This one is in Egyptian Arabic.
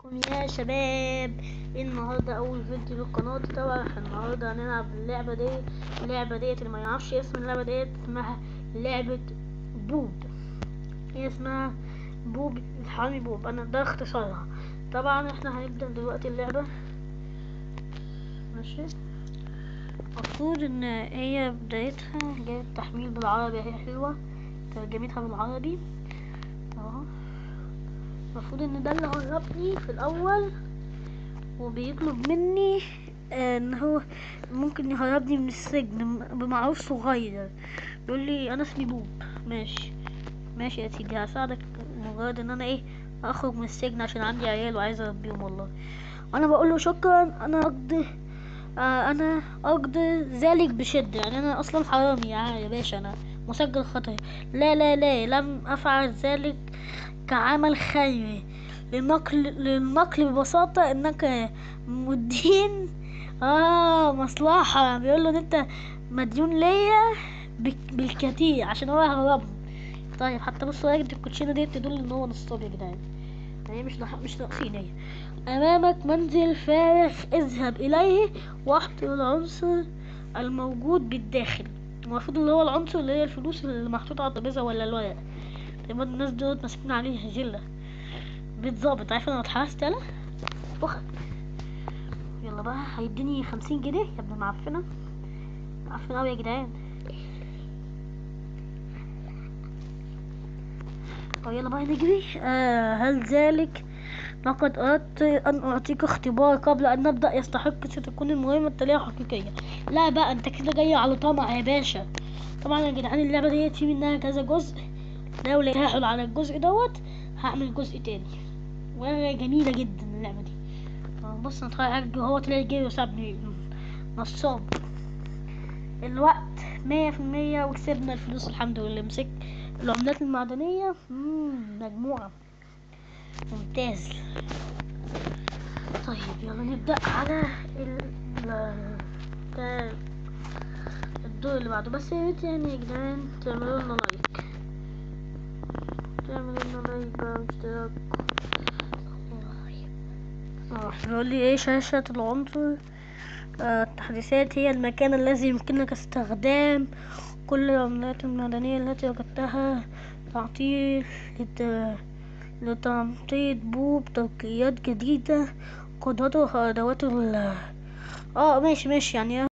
ازيكم يا شباب النهارده اول فيديو للقناه طبعا احنا النهارده هنلعب اللعبه دي اللعبه ديت اللي ما يعرفش اسم اللعبه ديت اسمها لعبه بوب هي اسمها بوب الحرامي بوب انا ده اختصارها طبعا احنا هنبدا دلوقتي اللعبه ماشي المفروض ان هي بدايتها جايه التحميل بالعربي هي حلوه ترجمتها بالعربي اهو المفروض ان ده اللي هربني في الاول وبيطلب مني آه، ان هو ممكن يهربني من السجن بمعروف صغير بيقول لي انا اسمي بوب ماشي ماشي يا سيدي هساعدك مجرد ان انا ايه اخرج من السجن عشان عندي عيال وعايز اربيهم والله انا بقول له شكرا انا اقضي آه انا اقضي ذلك بشده يعني انا اصلا حرامي يعني يا باشا انا مسجل خطأ لا لا لا لم افعل ذلك كعمل خيري للنقل للنقل ببساطة انك مدين اه مصلحة بيقول له ان انت مديون ليا بك- بالكثير عشان هو هربني طيب حتى بصوا يا جدع الكوتشينة دي تدل ان هو نصاب يا جدعان هي مش نح- مش ناقصين هي امامك منزل فارغ اذهب اليه واحضر العنصر الموجود بالداخل المفروض اللي هو العنصر اللي هي الفلوس اللي محطوطة على الترابيزة ولا الورق يبقى الناس دول ماسكين عليه جلة بيت ظابط عارف انا لو اتحبست انا فخ يلا بقى هيديني خمسين جنيه يا ابن المعفنة معفنة اوي يا جدعان طب يلا بقى نجري آه هل ذلك لقد أردت أن أعطيك اختبار قبل أن نبدأ يستحق ستكون المهمة التالية حقيقية لا بقى أنت كده جاي على طمع يا باشا طبعا يا جدعان اللعبة ديت في منها كذا جزء لو لقيت على الجزء دوت هعمل جزء تاني وهي جميلة جدا اللعبة دي طب بص انا اتفرج هو تلاقي جاي وسابني نصاب الوقت مية في المية وكسبنا الفلوس الحمد لله مسك العملات المعدنية مم، مجموعة ممتاز طيب يلا نبدأ على ال ال- ده الدور اللي بعده بس يا ريت يعني يا جدعان تعملوا لنا لايك تعملوا لنا لايك بقى واشتراك اه بيقول لي ايه شاشة العنصر آه، التحديثات هي المكان الذي يمكنك استخدام كل العملات المعدنية التي وجدتها تعطيل لت- لتنطيط بوب ترقيات جديدة قدرته وأدوات ال اه ماشي ماشي يعني